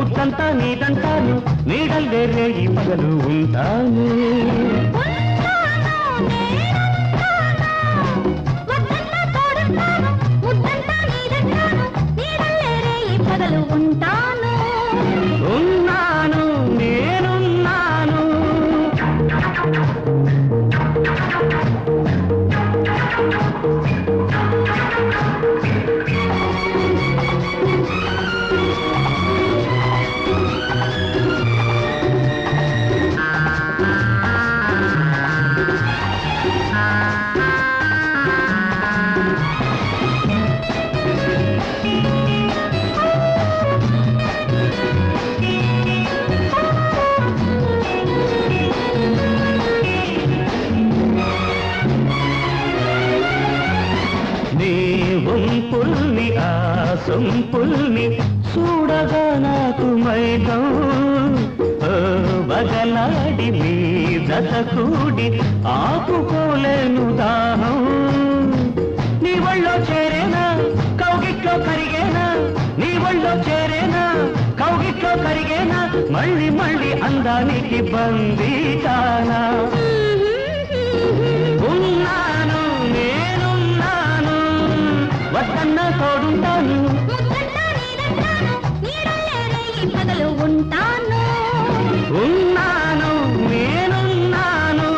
ముద్దంతా నీదంటాను నీడల్లే రేగి పగలు ఉంటాను పగలు ఉంటాను ఉన్నాను నేనున్నాను నీ వంపుల్ని ఆ సొంపుల్ని చూడగా నాకు మైకం ఓ బగలాడి నీ జత కూడి ఆపుకోలేను దాహం నీ ఒళ్ళో చేరేనా కౌగిట్లో కరిగేనా నీ ఒళ్ళో చేరేనా కౌగిట్లో కరిగేనా మళ్ళీ మళ్ళీ అందానికి బందీ కానా ఉన్నాను నేనున్నాను వద్దన్న తోడుంటాను ముద్దంతా నీదంటాను నీడల్లే రేయి పగలు ఉంటాను ఉన్నాను నేనున్నాను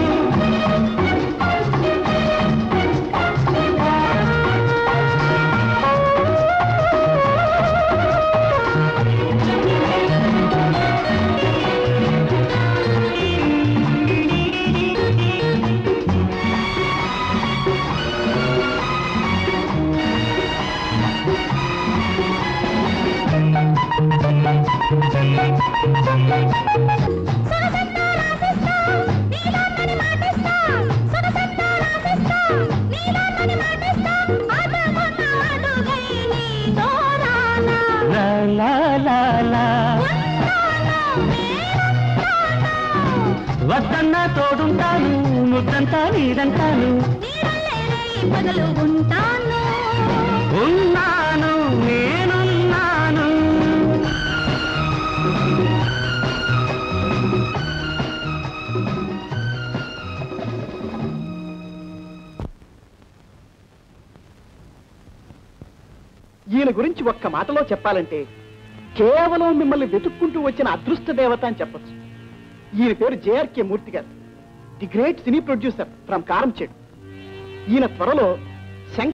సొగసంతా రాసిస్తా నీలోనని మాటిస్తా సొగసంతా రాసిస్తా నీలోనని మాటిస్తా ఆట మొన్న అడుగై నీతో రానా లా లా లా లా ఉన్నాను నేనున్నాను వద్దన్న తోడుంటాను ముద్దంతా నీదంటాను నీడల్లే రేయి పగలు ఉంటాను ఉన్నాను నేనున్నాను ఈయన గురించి ఒక్క మాటలో చెప్పాలంటే కేవలం మిమ్మల్ని వెతుక్కుంటూ వచ్చిన అదృష్ట దేవత అని చెప్పొచ్చు ఈయన పేరు జేఆర్కే మూర్తి గారు the great cine producer from Karamchedu ఈయన త్వరలో